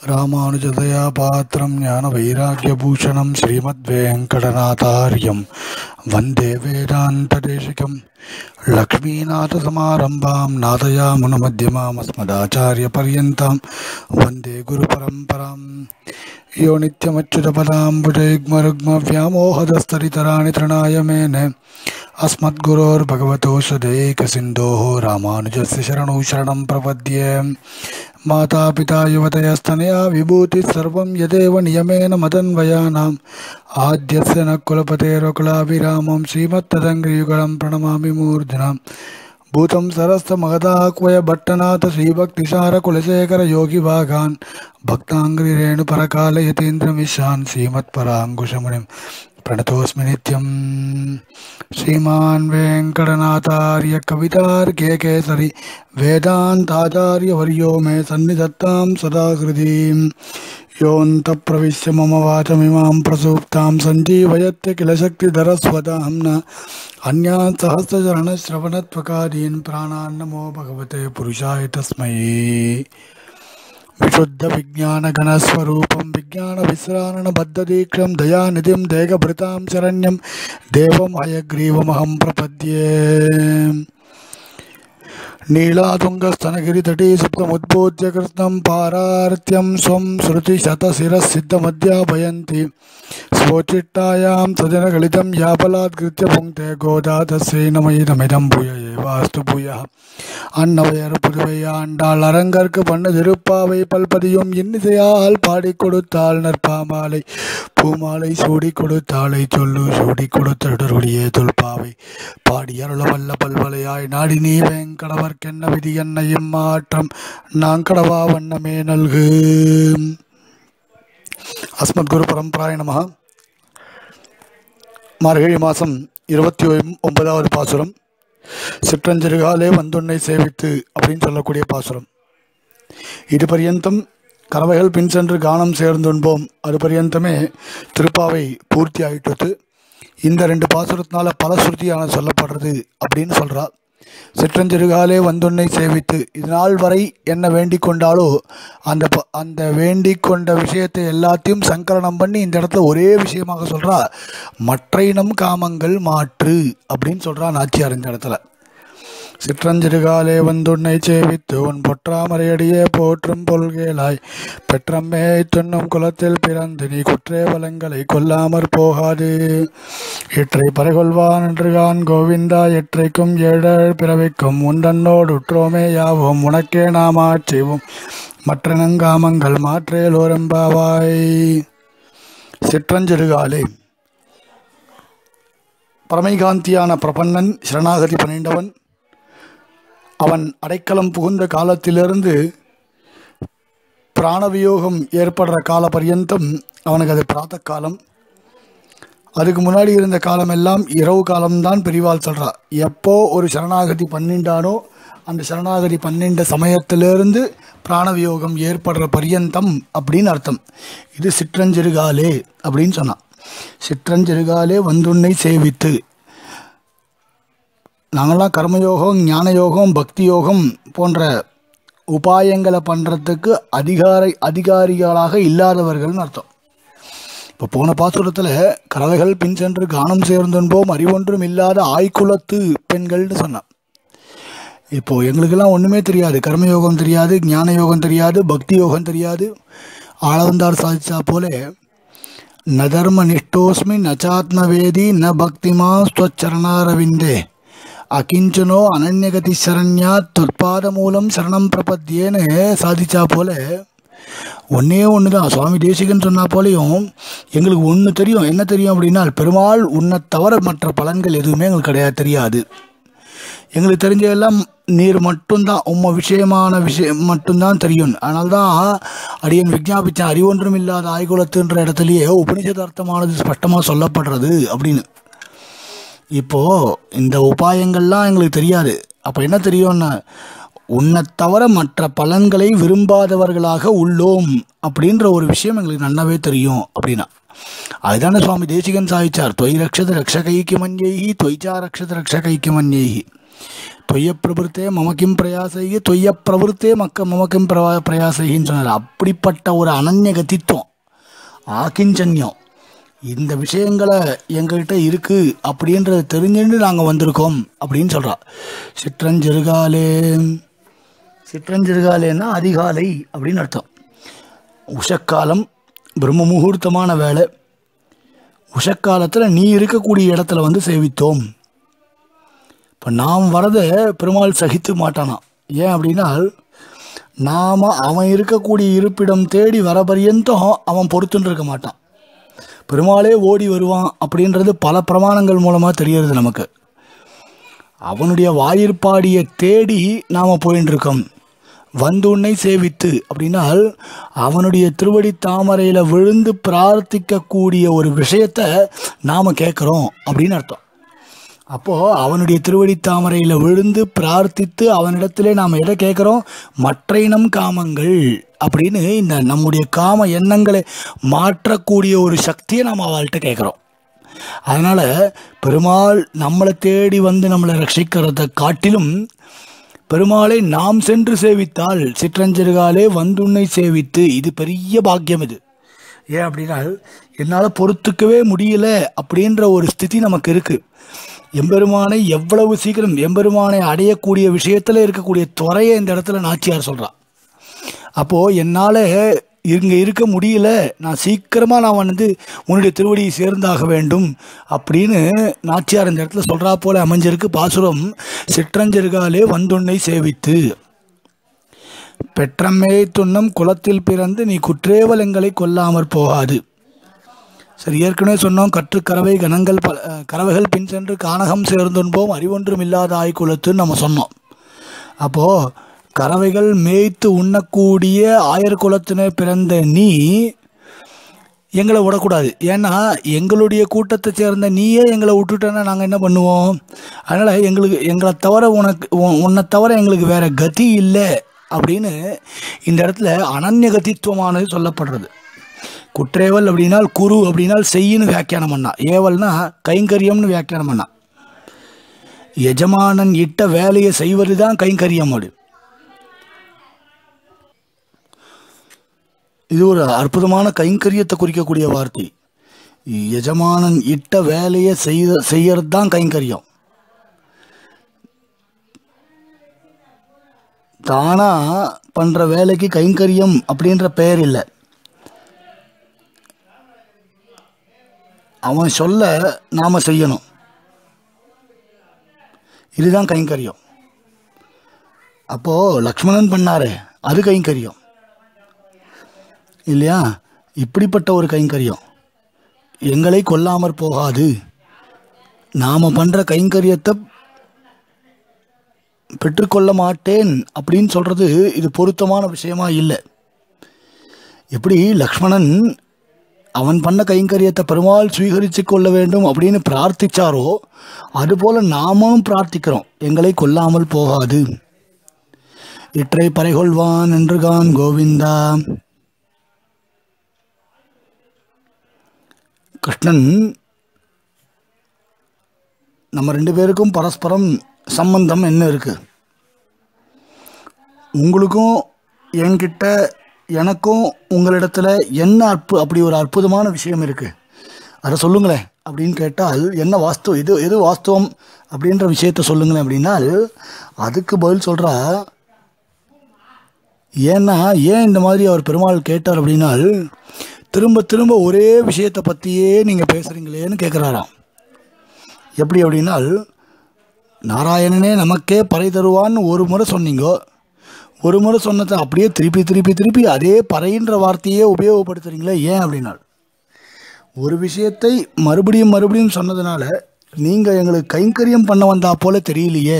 ராமானுஜதயா பாத்திரம் ஞான வைராக்கியபூஷணம் ஸ்ரீமத்வேங்கடநாதாரியம் வந்தே வேதாந்ததேசிகம் லக்ஷ்மீநாதசமாரம்பாம் நாதயாமுனமध्यमामस्मदाचार्यपर्यन्तां वन्दे गुरुपरम्पराम् यो नित्यमच्युतपदाम्बुजैग्मरुग्मव्यामोहदस्तरितराणि तृणाय मेने अस्मद्गुरोर्भगवतोऽस्य देकसिन्धोः रामानुजस्य शरणौ शरणं प्रपद्ये मातापिता युवतयस्तनया विभूतिः सर्वं यदेव नियमेन मदन्वयानाम् आद्यस्य न कुलपतेरुकुलाभिरामं श्रीमत्तदङ्ग्रियुगलं प्रणमामि मूर्धनाम् भूतं सरस्तमगदाह्वय भट्टनाथ श्रीभक्तिसारकुलशेखर योगिभागान् भक्ताङ्ग्रिरेणुपरकालयतीन्द्रमिशान् श्रीमत्पराङ्कुशमुनिं प्रणतोऽस्मि नित्यम् श्रीमान् वेङ्कटनाथार्य कवितार्के केसरि वेदान्ताचार्यवर्यो मे सन्निधत्तां सदा हृदीम् योऽन्तप्रविश्य मम वाचमिमां प्रसूप्तां सञ्जीवयत्य किल शक्तिधरस्वदाम्ना अन्यान् सहस्रचरणश्रवणत्वकादीन् प्राणान् नमो भगवते पुरुषाय तस्मै विशुद्धविज्ञानगणस्वरूपं विज्ञानविश्राणबद्धदीक्षं दयानिधिं देहभृतां शरण्यं देवं हयग्रीवमहं प्रपद्ये नीलातुङ्गस्तनगिरितटी सुप्तमुद्बोध्य कृष्णं पारार्त्यं स्वं श्रुतिशतशिरःसिद्धमध्यापयन्ति स्वोच्चिट्टायां सजनगलितं यापलात्कृत्य पुङ्क्ते गोदा तस्यै नमैदमिदं भूय एवास्तु भूयः அன்னவையர் புதுவை ஆண்டாள் அரங்கற்கு பண்ண திருப்பாவை பல்பதியும் இன்னிசையால் பாடிக் கொடுத்தாள் நற்பாமாலை பூமாலை சூடி கொடுத்தாளை சொல்லு சூடி கொடுத்தருடைய தொல்பாவை பாடி அருளவல்ல பல்வலையாய் நாடி நீ வேங்கடவர்க்கென்ன விதி என்ன இம்மாற்றம் நாங்கடவா வண்ணமே நல்கு அஸ்மத் குரு பரம்பராய நம மார்கழி மாதம் இருபத்தி ஒன்பதாவது பாசுரம் சிற்றஞ்சிறுகாலே வந்துன்னை சேவித்து அப்படின்னு சொல்லக்கூடிய பாசுரம் இது பரியந்தம் கறவைகள் பின் சென்று கானம் சேர்ந்துண்போம் அது பரியந்தமே திருப்பாவை பூர்த்தி ஆயிட்டது இந்த ரெண்டு பாசுரத்தினால பல சுருதியான சொல்லப்படுறது அப்படின்னு சொல்றா சிற்றஞ்சிறுகாலே வந்துன்னை சேவித்து இது நாள் வரை என்ன வேண்டிக் கொண்டாலோ அந்த ப- அந்த வேண்டிக் கொண்ட விஷயத்தை எல்லாத்தையும் சங்கரணம் பண்ணி இந்த இடத்துல ஒரே விஷயமாக சொல்றா மற்றையினம் காமங்கள் மாற்று அப்படின்னு சொல்றா நாச்சியார் இந்த இடத்துல சிற்றஞ்சிறுகாலே வந்துன்னை சேவித்து உன் பொற்றாமரையடியே போற்றும் பொல்கேளாய் பெற்றம்மே துண்ணும் குலத்தில் பிறந்து நீ குற்றே வளங்களை கொல்லாமற் போகாது இற்றை பறைகொள்வான் என்றுகான் கோவிந்தா எற்றைக்கும் ஏழல் பிறவிக்கும் உண்டன்னோடு உற்றோமே யாவோம் உனக்கே நாம் ஆட்சிவோம் மற்ற நங்காமங்கள் மாற்றேலோரம்பாவாய் சிற்றஞ்சிறுகாலே பரமைகாந்தியான பிரபன்னன் சரணாகதி பணிந்தவன் அவன் அடைக்கலம் புகுந்த காலத்திலிருந்து பிராணவியோகம் ஏற்படுற கால பர்யந்தம் அவனுக்கு அது பிராத்த காலம் அதுக்கு முன்னாடி இருந்த காலமெல்லாம் இரவு காலம்தான் பெரியவாள் சொல்றா எப்போ ஒரு சரணாகதி பண்ணிண்டானோ அந்த சரணாகதி பண்ணிண்ட சமயத்திலிருந்து பிராணவியோகம் ஏற்படுற பர்யந்தம் அப்படின்னு அர்த்தம் இது சிற்றஞ்சிறுகாலே அப்படின்னு சொன்னான் சிற்றஞ்சிறுகாலே வந்துன்னை சேவித்து நாங்களாம் கர்மயோகம் ஞான யோகம் பக்தி யோகம் போன்ற உபாயங்களை பண்ணுறதுக்கு அதிகாரி அதிகாரிகளாக இல்லாதவர்கள்னு அர்த்தம் இப்போ போன பாசுரத்தில் கறவைகள் பின் சென்று கானம் சேர்ந்தென்போம் அறிவொன்றும் இல்லாத ஆய்குலத்து பெண்கள்னு சொன்னான் இப்போ எங்களுக்கெல்லாம் ஒன்றுமே தெரியாது கர்மயோகம் தெரியாது ஞான யோகம் தெரியாது பக்தி யோகம் தெரியாது ஆளவந்தார் சாதிச்சா போல ந தர்ம நிஷ்டோஸ்மி நச்சாத்மவேதி ந பக்திமா ஸ்வச்சரணாரவிந்தே அகிஞ்சனோ அனன்யகதி சரண்யா தொற்பாத மூலம் சரணம் பிரபத்தியேன்னு சாதிச்சா போல ஒன்றே ஒன்று தான் சுவாமி தேசிகன் சொன்னா போலையும் எங்களுக்கு ஒன்று தெரியும் என்ன தெரியும் அப்படின்னா பெருமாள் உன்னை தவிர மற்ற பலன்கள் எதுவுமே எங்களுக்கு கிடையாது தெரியாது எங்களுக்கு தெரிஞ்சதெல்லாம் நீர் மட்டும்தான் உம்ம விஷயமான விஷயம் மட்டும்தான் தெரியும் அதனால தான் அடியன் விஜாபிச்சேன் அறிவொன்றும் இல்லாத ஆய்குலத்துன்ற இடத்துலையே உபனிஷத அர்த்தமானது ஸ்பஷ்டமாக சொல்லப்படுறது அப்படின்னு இப்போ இந்த உபாயங்கள்லாம் எங்களுக்கு தெரியாது அப்போ என்ன தெரியும்னா உன்னை தவிர மற்ற பலன்களை விரும்பாதவர்களாக உள்ளோம் அப்படின்ற ஒரு விஷயம் எங்களுக்கு நல்லாவே தெரியும் அப்படின்னா அதுதானே சுவாமி தேசிகன் சாதிச்சார் தொய் ரக்ஷத ரக்ஷகைக்கு மஞ்சைஹி தொய்ச்சா ரக்ஷத ரக்ஷகைக்கு மஞ்சைஹி தொய்ய பிரபுத்தே மமக்கிம் பிரயாசைகி தொய்ய பிரபுத்தே மக்க மமக்கிம் பிரவா பிரயாசைகின்னு சொன்னார் அப்படிப்பட்ட ஒரு அனன்ய கத்தித்துவம் ஆக்கிஞ்சன்யம் இந்த விஷயங்களை எங்கள்கிட்ட இருக்கு அப்படின்றத தெரிஞ்சுட்டு நாங்கள் வந்திருக்கோம் அப்படின்னு சொல்கிறா சிற்றஞ்சிறுகாலே சிற்றஞ்சிறுகாலேன்னா அதிகாலை அப்படின்னு அர்த்தம் உஷக்காலம் பிரம்ம முகூர்த்தமான வேலை உஷக்காலத்தில் நீ இருக்கக்கூடிய இடத்துல வந்து சேவித்தோம் இப்போ நாம் வரதை பெருமாள் சகித்து மாட்டானாம் ஏன் அப்படின்னா நாம் அவன் இருக்கக்கூடிய இருப்பிடம் தேடி வர பரியந்தம் அவன் பொறுத்துன்னு இருக்க மாட்டான் பெருமாளே ஓடி வருவான் அப்படின்றது பல பிரமாணங்கள் மூலமாக தெரியறது நமக்கு அவனுடைய வாயிற்பாடியை தேடி நாம் போயின்னு இருக்கோம் வந்து உன்னை சேவித்து அப்படின்னால் அவனுடைய திருவடி தாமரையில் விழுந்து பிரார்த்திக்கக்கூடிய ஒரு விஷயத்தை நாம் கேட்குறோம் அப்படின்னு அர்த்தம் அப்போது அவனுடைய திருவடி தாமரையில் விழுந்து பிரார்த்தித்து அவனிடத்திலே நாம் எதை கேட்குறோம் மற்ற இனம் காமங்கள் அப்படின்னு இந்த நம்முடைய காம எண்ணங்களை மாற்றக்கூடிய ஒரு சக்தியை நாம் அவள்கிட்ட கேட்குறோம் அதனால் பெருமாள் நம்மளை தேடி வந்து நம்மளை ரட்சிக்கிறத காட்டிலும் பெருமாளை நாம் சென்று சேவித்தால் சிற்றஞ்சிறுகாலே வந்துன்னை சேவித்து இது பெரிய பாக்கியம் இது ஏன் அப்படின்னா என்னால் பொறுத்துக்கவே முடியல அப்படின்ற ஒரு ஸ்திதி நமக்கு இருக்குது எம்பெருமானை எவ்வளவு சீக்கிரம் எம்பெருமானை அடையக்கூடிய விஷயத்தில் இருக்கக்கூடிய துறையை இந்த இடத்துல நாச்சியார் சொல்கிறான் அப்போது என்னால் இங்கே இருக்க முடியல நான் சீக்கிரமாக நான் வந்து உன்னுடைய திருவடியை சேர்ந்தாக வேண்டும் அப்படின்னு நாச்சியார் இந்த இடத்துல சொல்கிறா போல அமைஞ்சிருக்கு பாசுரம் சிற்றஞ்சிறுகாலே வந்துன்னை சேவித்து பெற்றம்மே துண்ணம் குலத்தில் பிறந்து நீ குற்றேவலங்களை கொல்லாமற் போகாது சரி ஏற்கனவே சொன்னோம் கற்று கறவை கணங்கள் பல கறவைகள் பின் சென்று கானகம் சேர்ந்துன்போம் அறிவொன்றும் இல்லாத ஆய்குலத்துன்னு நம்ம சொன்னோம் அப்போது கறவைகள் மேய்த்து உண்ணக்கூடிய ஆயர் குலத்தின பிறந்த நீ எங்களை விடக்கூடாது ஏன்னா எங்களுடைய கூட்டத்தை சேர்ந்த நீயே எங்களை விட்டுட்டேன்னா நாங்கள் என்ன பண்ணுவோம் அதனால் எங்களுக்கு எங்களை தவிர உனக்கு உன்னை தவிர எங்களுக்கு வேறு கதி இல்லை அப்படின்னு இந்த இடத்துல அனன்ய கதித்துவமானது சொல்லப்படுறது குற்றேவல் அப்படின்னால் குரு அப்படின்னால் செய்யின்னு வியாக்கியானம் பண்ணா ஏவல்னா கைங்கரியம்னு வியாக்கியானம் பண்ணா எஜமானன் இட்ட வேலையை செய்வது தான் கைங்கரியம் அப்படி இது ஒரு அற்புதமான கைங்கரியத்தை குறிக்கக்கூடிய வார்த்தை எஜமானன் இட்ட வேலையை செய்ய செய்யறது தான் கைங்கரியம் தானா பண்ற வேலைக்கு கைங்கரியம் அப்படின்ற பெயர் இல்லை அவன் சொல்ல நாம செய்யணும் இதுதான் கைங்கரியம் அப்போ லக்ஷ்மணன் பண்ணாரு அது கைங்கரியம் இல்லையா இப்படிப்பட்ட ஒரு கைங்கரியம் எங்களை கொல்லாமற் போகாது நாம் பண்ணுற கைங்கரியத்தை பெற்றுக்கொள்ள மாட்டேன் அப்படின்னு சொல்கிறது இது பொருத்தமான விஷயமா இல்லை எப்படி லக்ஷ்மணன் அவன் பண்ண கைங்கரியத்தை பெருமாள் சுவீகரித்து கொள்ள வேண்டும் அப்படின்னு பிரார்த்திச்சாரோ அதுபோல் நாமும் பிரார்த்திக்கிறோம் எங்களை கொல்லாமல் போகாது இற்றை பறைகொள்வான் என்றுகான் கோவிந்தா கிருஷ்ணன் நம்ம ரெண்டு பேருக்கும் பரஸ்பரம் சம்பந்தம் என்ன இருக்கு உங்களுக்கும் என்கிட்ட எனக்கும் உங்களிடத்துல என்ன அற்பு அப்படி ஒரு அற்புதமான விஷயம் இருக்கு அதை சொல்லுங்களேன் அப்படின்னு கேட்டால் என்ன வாஸ்தவம் எது எது வாஸ்தவம் அப்படின்ற விஷயத்த சொல்லுங்களேன் அப்படின்னால் அதுக்கு பதில் சொல்கிறா ஏன்னா ஏன் இந்த மாதிரி அவர் பெருமாள் கேட்டார் அப்படின்னால் திரும்ப திரும்ப ஒரே விஷயத்தை பற்றியே நீங்கள் பேசுகிறீங்களேன்னு கேட்குறாராம் எப்படி அப்படின்னால் நாராயணனே நமக்கே பறை தருவான்னு ஒரு முறை சொன்னீங்க ஒரு முறை சொன்னதை அப்படியே திருப்பி திருப்பி திருப்பி அதே பறைன்ற வார்த்தையே உபயோகப்படுத்துறீங்களே ஏன் அப்படின்னால் ஒரு விஷயத்தை மறுபடியும் மறுபடியும் சொன்னதுனால நீங்கள் எங்களுக்கு கைங்கரியம் பண்ண வந்தா போல தெரியலையே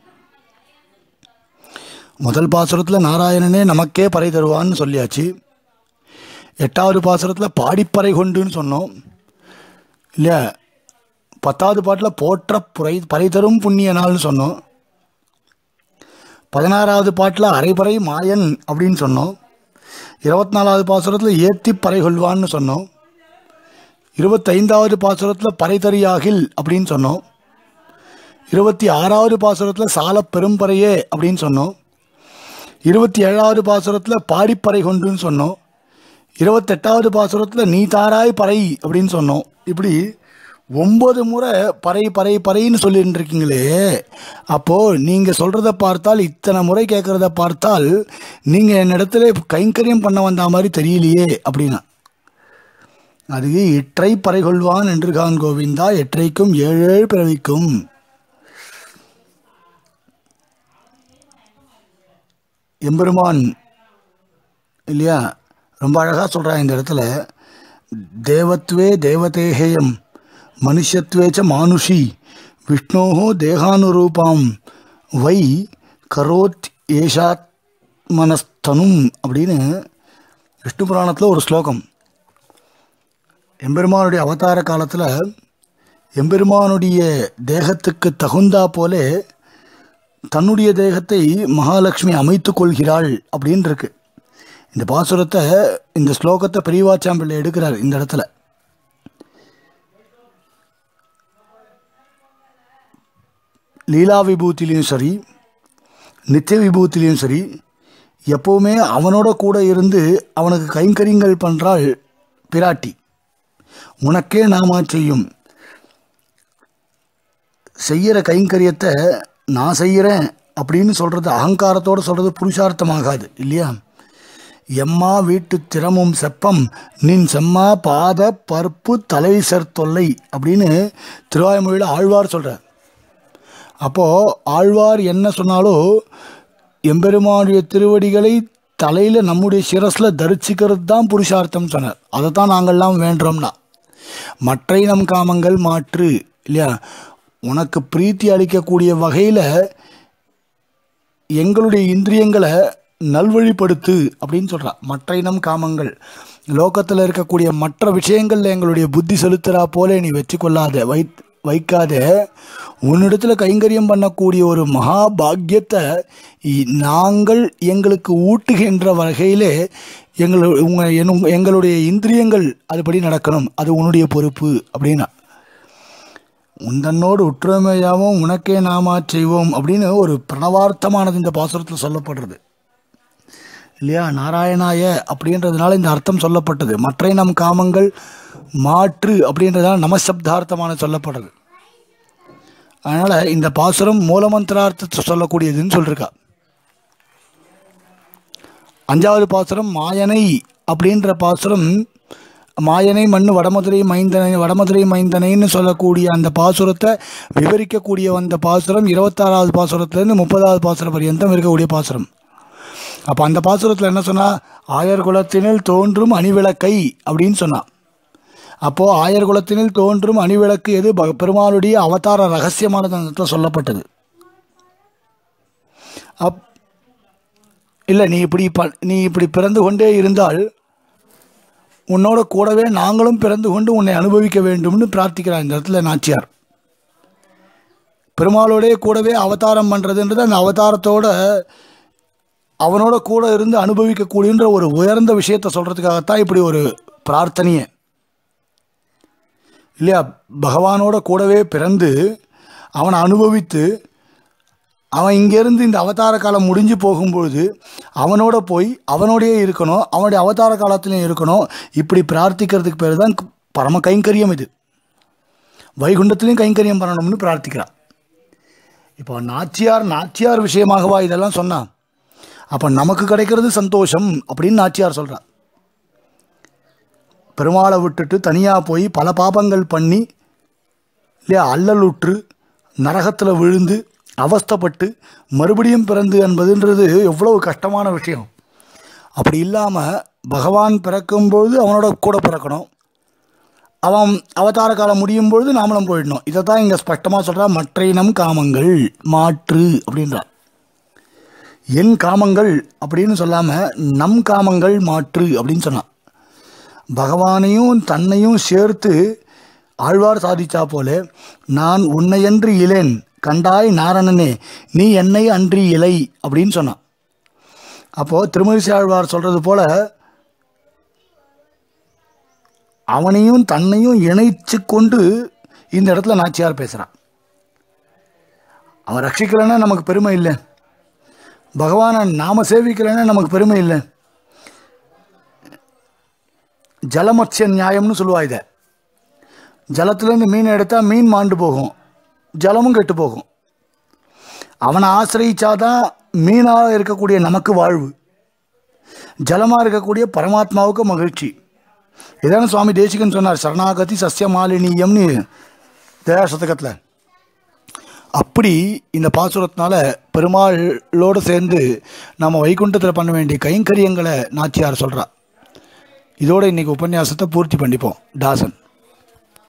முதல் பாசுரத்தில் நாராயணனே நமக்கே பறை தருவான்னு சொல்லியாச்சு எட்டாவது பாசுரத்தில் பாடிப்பறை கொண்டுன்னு சொன்னோம் இல்லையா பத்தாவது பாட்டில் போற்ற புரை பறை தரும் புண்ணிய நாள்னு சொன்னோம் பதினாறாவது பாட்டில் அரைபறை மாயன் அப்படின்னு சொன்னோம் இருபத்தி நாலாவது பாசுரத்தில் ஏத்தி பறை கொள்வான்னு சொன்னோம் இருபத்தைந்தாவது பாசுரத்தில் பறைதறியாகில் அப்படின்னு சொன்னோம் இருபத்தி ஆறாவது பாசுரத்தில் சால பெரும்பறையே அப்படின்னு சொன்னோம் இருபத்தி ஏழாவது பாசுரத்தில் பாடிப்பறை கொண்டுன்னு சொன்னோம் இருபத்தெட்டாவது பாசுரத்தில் நீ தாராய் பறை அப்படின்னு சொன்னோம் இப்படி ஒன்பது முறை பறை பறை பறைன்னு சொல்லிட்டு இருக்கீங்களே அப்போது நீங்கள் சொல்கிறத பார்த்தால் இத்தனை முறை கேட்குறத பார்த்தால் நீங்கள் என்னிடத்துல கைங்கரியம் பண்ண வந்த மாதிரி தெரியலையே அப்படின்னா அது எற்றை பறை கொள்வான் என்று கான் கோவிந்தா எற்றைக்கும் ஏழேழு பிறவிக்கும் எம்பெருமான் இல்லையா ரொம்ப அழகாக சொல்கிறான் இந்த இடத்துல தேவத்வே தேவதேகேயம் மனுஷத்வேச்ச மானுஷி விஷ்ணோஹோ தேகானுரூபாம் வை கரோத் ஏஷாத் மனஸ்தனும் அப்படின்னு விஷ்ணு புராணத்தில் ஒரு ஸ்லோகம் எம்பெருமானுடைய அவதார காலத்தில் எம்பெருமானுடைய தேகத்துக்கு தகுந்தா போல தன்னுடைய தேகத்தை மகாலட்சுமி அமைத்து கொள்கிறாள் அப்படின்னு இருக்கு இந்த பாசுரத்தை இந்த ஸ்லோகத்தை பெரியவாச்சாம்பிள்ளை எடுக்கிறார் இந்த இடத்துல லீலா விபூத்திலையும் சரி நித்திய விபூத்திலையும் சரி எப்போவுமே அவனோட கூட இருந்து அவனுக்கு கைங்கரியங்கள் பண்ணுறாள் பிராட்டி உனக்கே நாமா செய்யும் செய்கிற கைங்கரியத்தை நான் செய்கிறேன் அப்படின்னு சொல்கிறது அகங்காரத்தோடு சொல்கிறது புருஷார்த்தமாகாது இல்லையா எம்மா வீட்டு திறமும் செப்பம் நின் செம்மா பாத பருப்பு தலை தொல்லை அப்படின்னு திருவாய்மொழியில் ஆழ்வார் சொல்கிறார் அப்போது ஆழ்வார் என்ன சொன்னாலும் எம்பெருமானுடைய திருவடிகளை தலையில் நம்முடைய சிரஸில் தரிசிக்கிறது தான் புருஷார்த்தம் சொன்னார் அதை தான் நாங்கள்லாம் வேண்டுறோம்னா மற்றை நம் காமங்கள் மாற்று இல்லையா உனக்கு பிரீத்தி அளிக்கக்கூடிய வகையில் எங்களுடைய இந்திரியங்களை நல்வழிப்படுத்து அப்படின்னு சொல்கிறா மற்ற இனம் காமங்கள் லோகத்தில் இருக்கக்கூடிய மற்ற விஷயங்களில் எங்களுடைய புத்தி செலுத்துகிறா போல நீ வச்சு கொள்ளாத வை வைக்காத உன்னிடத்தில் கைங்கரியம் பண்ணக்கூடிய ஒரு மகா பாக்கியத்தை இ- நாங்கள் எங்களுக்கு ஊட்டுகின்ற வகையிலே எங்கள் உங்கள் எங்களுடைய இந்திரியங்கள் அதுபடி நடக்கணும் அது உன்னுடைய பொறுப்பு அப்படின்னா உந்தன்னோடு உற்றுமையாவும் உனக்கே நாமா செய்வோம் அப்படின்னு ஒரு பிரணவார்த்தமானது இந்த பாசுரத்தில் சொல்லப்படுறது இல்லையா நாராயணாய அப்படின்றதுனால இந்த அர்த்தம் சொல்லப்பட்டது மற்ற நம் காமங்கள் மாற்று அப்படின்றதுனால நமசப்தார்த்தமான சொல்லப்படுறது அதனால் இந்த பாசுரம் மூலமந்திரார்த்தத்தை சொல்லக்கூடியதுன்னு சொல்லியிருக்கா அஞ்சாவது பாசுரம் மாயனை அப்படின்ற பாசுரம் மாயனை மண்ணு வடமதுரை மைந்தனை வடமதுரை மைந்தனைன்னு சொல்லக்கூடிய அந்த பாசுரத்தை விவரிக்கக்கூடிய அந்த பாசுரம் இருபத்தாறாவது பாசுரத்துலேருந்து முப்பதாவது பாசுரம் பரியந்தம் இருக்கக்கூடிய பாசுரம் அப்போ அந்த பாசுரத்தில் என்ன சொன்னா ஆயர் குலத்தினில் தோன்றும் அணிவிளக்கை அப்படின்னு சொன்னான் அப்போது ஆயர் குலத்தினில் தோன்றும் அணிவிளக்கு எது பக- பெருமாளுடைய அவதார ரகசியமானது அந்த இடத்துல சொல்லப்பட்டது அப் இல்லை நீ இப்படி ப நீ இப்படி பிறந்து கொண்டே இருந்தால் உன்னோட கூடவே நாங்களும் பிறந்து கொண்டு உன்னை அனுபவிக்க வேண்டும்னு பிரார்த்திக்கிறார் இந்த இடத்துல நாச்சியார் பெருமாளோடே கூடவே அவதாரம் பண்ணுறதுன்றது அந்த அவதாரத்தோட அவனோட கூட இருந்து அனுபவிக்கக்கூடியன்ற ஒரு உயர்ந்த விஷயத்தை சொல்கிறதுக்காகத்தான் இப்படி ஒரு பிரார்த்தனையே இல்லையா பகவானோட கூடவே பிறந்து அவனை அனுபவித்து அவன் இங்கேருந்து இந்த அவதார காலம் முடிஞ்சு போகும்பொழுது அவனோட போய் அவனோடயே இருக்கணும் அவனுடைய அவதார காலத்துலையும் இருக்கணும் இப்படி பிரார்த்திக்கிறதுக்கு பேர் தான் பரம கைங்கரியம் இது வைகுண்டத்துலேயும் கைங்கரியம் பண்ணணும்னு பிரார்த்திக்கிறான் இப்போ நாச்சியார் நாச்சியார் விஷயமாகவா இதெல்லாம் சொன்னான் அப்போ நமக்கு கிடைக்கிறது சந்தோஷம் அப்படின்னு நாச்சியார் சொல்றா பெருமாளை விட்டுட்டு தனியாக போய் பல பாபங்கள் பண்ணி இல்லையா அல்லலுற்று நரகத்தில் விழுந்து அவஸ்தைப்பட்டு மறுபடியும் பிறந்து என்பதுன்றது எவ்வளவு கஷ்டமான விஷயம் அப்படி இல்லாமல் பகவான் பிறக்கும்பொழுது அவனோட கூட பிறக்கணும் அவன் அவதார காலம் முடியும் பொழுது நாமளும் போயிடணும் இதை தான் இங்கே ஸ்பஷ்டமாக சொல்கிறா மற்ற இனம் காமங்கள் மாற்று அப்படின்றார் என் காமங்கள் அப்படின்னு சொல்லாமல் நம் காமங்கள் மாற்று அப்படின்னு சொன்னான் பகவானையும் தன்னையும் சேர்த்து ஆழ்வார் சாதிச்சா போல நான் உன்னையன்று இலேன் கண்டாய் நாரணனே நீ என்னை அன்றி இலை அப்படின்னு சொன்னான் அப்போது திருமழிசை ஆழ்வார் சொல்கிறது போல அவனையும் தன்னையும் இணைச்சு கொண்டு இந்த இடத்துல நாச்சியார் பேசுகிறான் அவன் ரட்சிக்கலைன்னா நமக்கு பெருமை இல்லை பகவானை நாம சேவிக்கலைன்னா நமக்கு பெருமை இல்லை ஜலமத்ய நியாயம்னு சொல்லுவா இதை ஜலத்துலேருந்து மீன் எடுத்தால் மீன் மாண்டு போகும் ஜலமும் கெட்டு போகும் அவனை ஆசிரியிச்சாதான் மீனாக இருக்கக்கூடிய நமக்கு வாழ்வு ஜலமாக இருக்கக்கூடிய பரமாத்மாவுக்கு மகிழ்ச்சி இதான சுவாமி தேசிகன் சொன்னார் சரணாகதி சசியமாலினியம்னு தயாசதகத்தில் அப்படி இந்த பாசுரத்தினால பெருமாளோடு சேர்ந்து நம்ம வைகுண்டத்தில் பண்ண வேண்டிய கைங்கரியங்களை நாச்சியார் சொல்கிறா இதோட இன்னைக்கு உபன்யாசத்தை பூர்த்தி பண்ணிப்போம் தாசன்